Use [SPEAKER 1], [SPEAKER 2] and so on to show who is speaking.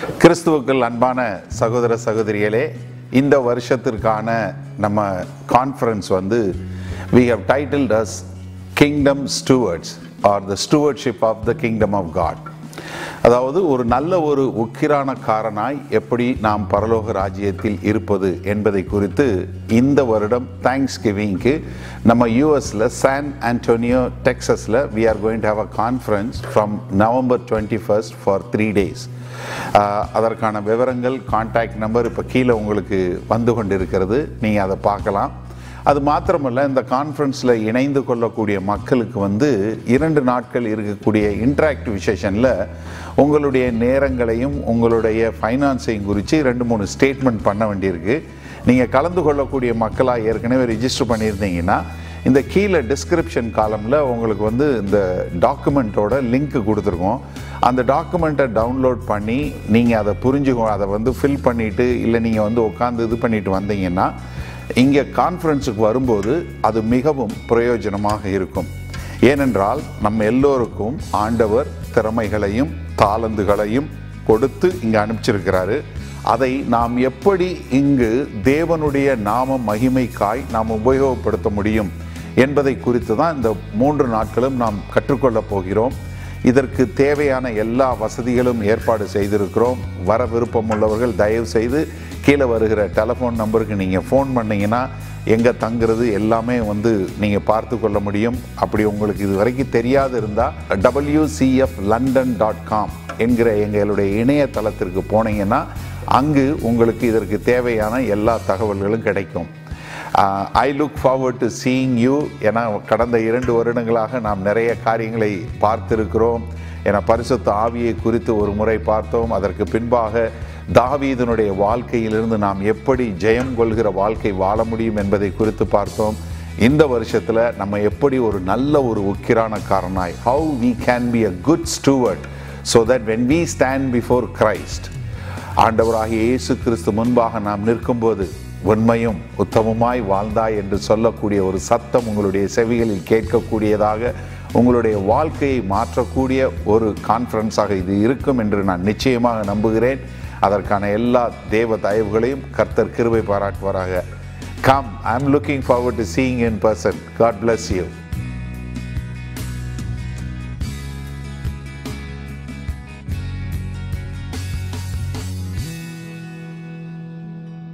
[SPEAKER 1] கிறிஸ்துவுக்குள் அன்பான சகோதர சகோதரிகளே இந்த வருஷத்திற்கான நம்ம கான்ஃபரன்ஸ் வந்து we have titled us kingdom stewards or the stewardship of the kingdom of god அதாவது ஒரு நல்ல ஒரு உக்கிரானக்காரனாய் எப்படி நாம் பரலோக ராஜ்யத்தில் இருப்பது என்பதை குறித்து இந்த வருடம் தேங்க்ஸ் கிவிங்க்கு நம்ம யூஎஸில் சான் ஆண்டோனியோ டெக்ஸஸில் we are going to have a conference from November twenty first for three days அதற்கான விவரங்கள் கான்டாக்ட் நம்பர் இப்போ கீழே உங்களுக்கு வந்து கொண்டிருக்கிறது நீங்கள் அதை பார்க்கலாம் அது மாத்திரமல்ல இந்த கான்ஃபரன்ஸில் இணைந்து கொள்ளக்கூடிய மக்களுக்கு வந்து இரண்டு நாட்கள் இருக்கக்கூடிய இன்ட்ராக்டிவ் செஷனில் உங்களுடைய நேரங்களையும் உங்களுடைய ஃபைனான்ஸையும் குறித்து ரெண்டு மூணு ஸ்டேட்மெண்ட் பண்ண வேண்டியிருக்கு நீங்கள் கலந்து கொள்ளக்கூடிய மக்களாக ஏற்கனவே ரிஜிஸ்டர் பண்ணியிருந்தீங்கன்னா இந்த கீழே டிஸ்கிரிப்ஷன் காலமில் உங்களுக்கு வந்து இந்த டாக்குமெண்ட்டோட லிங்க் கொடுத்துருக்கோம் அந்த டாக்குமெண்ட்டை டவுன்லோட் பண்ணி நீங்கள் அதை புரிஞ்சுக்கோ அதை வந்து ஃபில் பண்ணிவிட்டு இல்லை நீங்கள் வந்து உட்காந்து இது பண்ணிட்டு வந்தீங்கன்னா இங்கே கான்ஃபரன்ஸுக்கு வரும்போது அது மிகவும் பிரயோஜனமாக இருக்கும் ஏனென்றால் நம்ம எல்லோருக்கும் ஆண்டவர் திறமைகளையும் தாளந்துகளையும் கொடுத்து இங்கே அனுப்பிச்சிருக்கிறாரு அதை நாம் எப்படி இங்கு தேவனுடைய நாம மகிமைக்காய் நாம் உபயோகப்படுத்த முடியும் என்பதை குறித்து தான் இந்த மூன்று நாட்களும் நாம் கற்றுக்கொள்ளப் போகிறோம் இதற்கு தேவையான எல்லா வசதிகளும் ஏற்பாடு செய்திருக்கிறோம் வர விருப்பம் உள்ளவர்கள் தயவு செய்து கீழே வருகிற டெலஃபோன் நம்பருக்கு நீங்கள் ஃபோன் பண்ணீங்கன்னா எங்கே தங்குறது எல்லாமே வந்து நீங்கள் பார்த்து கொள்ள முடியும் அப்படி உங்களுக்கு இது வரைக்கும் தெரியாது இருந்தால் டபிள்யூசிஎஃப் லண்டன் டாட் காம் என்கிற எங்களுடைய இணையதளத்திற்கு போனீங்கன்னா அங்கு உங்களுக்கு இதற்கு தேவையான எல்லா தகவல்களும் கிடைக்கும் I look forward to seeing you ஏன்னா கடந்த இரண்டு வருடங்களாக நாம் நிறைய காரியங்களை பார்த்திருக்கிறோம் என பரிசுத்த ஆவியை குறித்து ஒரு முறை பார்த்தோம் அதற்கு பின்பாக தாவீதனுடைய வாழ்க்கையிலிருந்து நாம் எப்படி ஜெயம் கொள்கிற வாழ்க்கை வாழ முடியும் என்பதை குறித்து பார்த்தோம் இந்த வருஷத்தில் நம்ம எப்படி ஒரு நல்ல ஒரு உக்கிரானக்காரனாய் how we can be a good steward so that when we stand before Christ ஆண்டவராகிய இயேசு கிறிஸ்து முன்பாக நாம் நிற்கும்போது உண்மையும் உத்தமமாய் வாழ்ந்தாய் என்று சொல்லக்கூடிய ஒரு சத்தம் உங்களுடைய செவிகளில் கேட்கக்கூடியதாக உங்களுடைய வாழ்க்கையை மாற்றக்கூடிய ஒரு கான்ஃபரன்ஸாக இது இருக்கும் என்று நான் நிச்சயமாக நம்புகிறேன் அதற்கான எல்லா தேவ தயவுகளையும் கர்த்தர் கிருபை பாராட்டுவாராக come I am looking forward to seeing in person God bless you